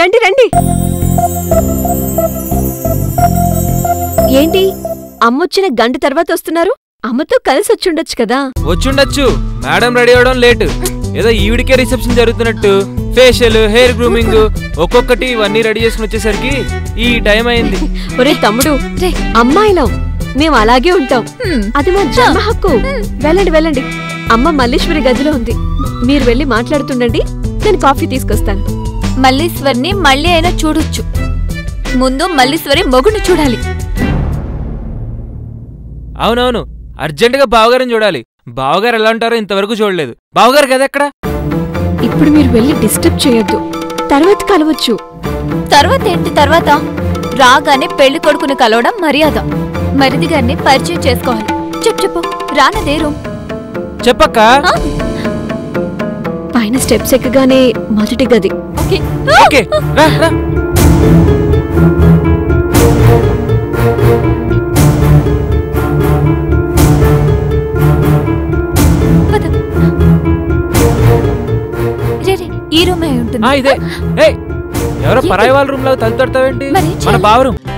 రండి రండి ఏంటి అమ్మొచ్చిన గంట తర్వాత వస్తున్నారు అమ్మతో కలిసి వచ్చుండొచ్చు కదా వచ్చుండొచ్చు మేడం రెడీ అవడం లేట్ ఏదో ఈవిడికే రిసెప్షన్ జరుగుతున్నట్టు ఫేషియల్ హెయిర్ గ్రూమింగ్ ఒక్కొక్కటి ఇవన్నీ రెడీ చేసుకుని వచ్చేసరికి ఈ టైం అయింది ఒరే తమ్ముడు రే అమ్మాయిలం మేము అలాగే ఉంటాం హ్మ్. అది మా జన్మ హక్కు వెళ్ళండి వెళ్ళండి అమ్మ మల్లీశ్వరి గదిలో ఉంది మీరు వెళ్ళి మాట్లాడుతుండండి నేను కాఫీ తీసుకొస్తాను మల్లీశ్వర్ని మళ్ళీ అయినా చూడొచ్చు ముందు మల్లీశ్వరి మొగుని చూడాలి అవునవును అర్జెంటుగా బావగారిని చూడాలి బావగారు ఎలా ఉంటారో ఇంతవరకు చూడలేదు బావగారు కదా ఎక్కడ ఇప్పుడు మీరు వెళ్ళి డిస్టర్బ్ చేయొద్దు తర్వాత కలవచ్చు తర్వాత ఏంటి తర్వాత రాగానే పెళ్లి కొడుకుని కలవడం మర్యాద మరిది గారిని పరిచయం చేసుకోవాలి చెప్పు చెప్పు రానదే రూమ్ చెప్పక్క ఆ? పైన స్టెప్స్ ఎక్కగానే మొదటి గది ఓకే ఓకే రా రా పద. రే, రే, ఈ రూమే ఉంటుంది ఆ, ఇదే ఏయ్ ఎవరో పరాయి వాళ్ళ రూమ్ లో తలుపు తడతావేంటి మరి ఏం మన చేయాలి? బావ రూమ్